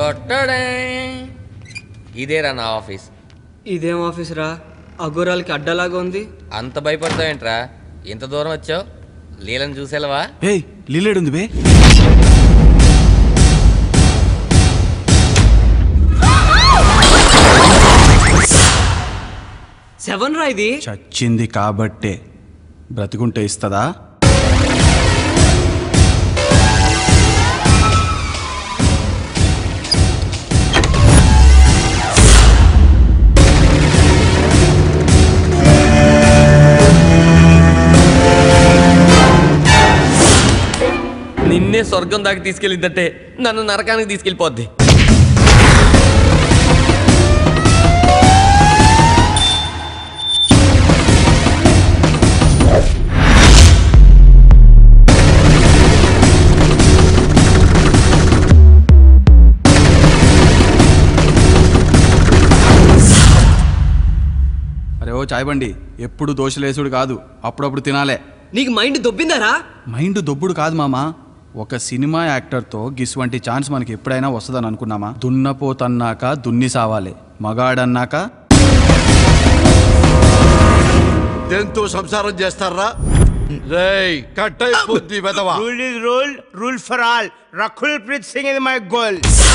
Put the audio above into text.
టొట్టడే. ఇదేరా నా ఆఫీస్ ఇదేం ఆఫీస్ రా అఘోరాలకి అడ్డలాగా ఉంది అంత భయపడతావేంట్రా ఇంత దూరం వచ్చావు లీలను చూసేలవా ఏయ్ లీలేడుంది బే సెవెన్ రా ఇది చచ్చింది కాబట్టే బ్రతికుంటే ఇస్తుందా నిన్నే స్వర్గం దాకా తీసుకెళ్ళిందంటే నన్ను నరకానికి తీసుకెళ్ళిపోద్ది అరే ఓ చాయ్ బండి ఎప్పుడు దోశలేసుడు కాదు అప్పుడప్పుడు తినాలే నీకు మైండ్ దొబ్బిందారా మైండ్ దొబ్బుడు కాదు మామా ఒక సినిమా యాక్టర్తో గిసువంటి ఛాన్స్ మనకి ఎప్పుడైనా వస్తుందని అనుకున్నామా దున్నపోతన్నాక దున్ని సావాలి మగాడన్నాక దేంతో సంసారం చేస్తారా రేయ్ కట్ అయిపోద్ది వెదవా Rule is rule, rule for all. Rakhul Preet Singh is my goal.